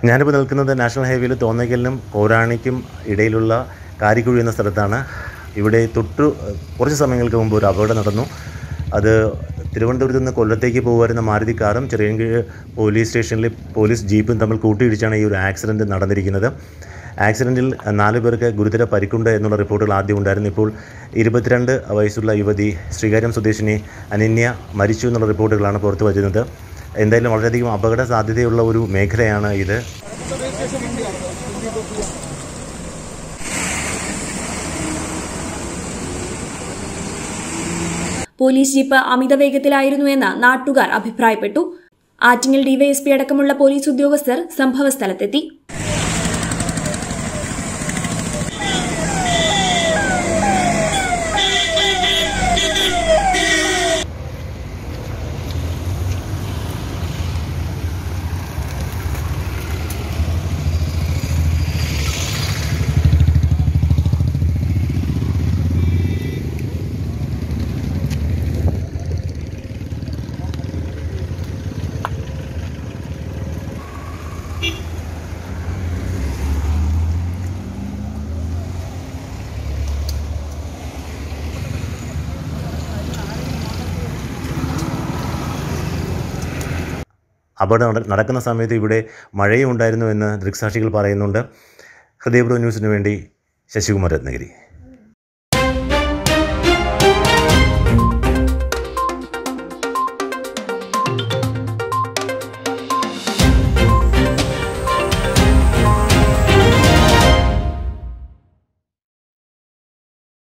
ഞാനിപ്പോൾ നിൽക്കുന്നത് നാഷണൽ ഹൈവേയിൽ തോന്നയ്ക്കലിനും പൗരാണിക്കും ഇടയിലുള്ള കാരിക്കുഴി എന്ന സ്ഥലത്താണ് ഇവിടെ തൊട്ടു കുറച്ച് സമയങ്ങൾക്ക് മുമ്പ് ഒരു അപകടം നടന്നു അത് തിരുവനന്തപുരത്ത് നിന്ന് കൊല്ലത്തേക്ക് പോകുമായിരുന്ന മാരുതി കാറും ചെറിയൻകീഴ് പോലീസ് സ്റ്റേഷനിലെ പോലീസ് ജീപ്പും തമ്മിൽ കൂട്ടിയിടിച്ചാണ് ഈ ഒരു ആക്സിഡൻറ്റ് നടന്നിരിക്കുന്നത് ആക്സിഡൻറ്റിൽ നാല് പേർക്ക് ഗുരുതര പരിക്കുണ്ട് എന്നുള്ള റിപ്പോർട്ടുകൾ ആദ്യം ഉണ്ടായിരുന്നു ഇപ്പോൾ ഇരുപത്തിരണ്ട് വയസ്സുള്ള യുവതി ശ്രീകാര്യം സ്വദേശിനി അനന്യ മരിച്ചു എന്നുള്ള റിപ്പോർട്ടുകളാണ് പുറത്തു വരുന്നത് എന്തായാലും വളരെയധികം അപകട സാധ്യതയുള്ള ഒരു മേഖലയാണ് ഇത് പോലീസ് ജീപ്പ് അമിത വേഗത്തിലായിരുന്നുവെന്ന് നാട്ടുകാർ അഭിപ്രായപ്പെട്ടു ആറ്റിങ്ങൽ ഡിവൈഎസ്പി അടക്കമുള്ള പോലീസ് ഉദ്യോഗസ്ഥർ സംഭവസ്ഥലത്തെത്തി അപകടം നട- നടക്കുന്ന സമയത്ത് ഇവിടെ മഴയും ഉണ്ടായിരുന്നു എന്ന് ദൃക്സാക്ഷികൾ പറയുന്നുണ്ട് ഹൃദയപൂർവ്വ ന്യൂസിന് വേണ്ടി ശശികുമാർ രത്നഗിരി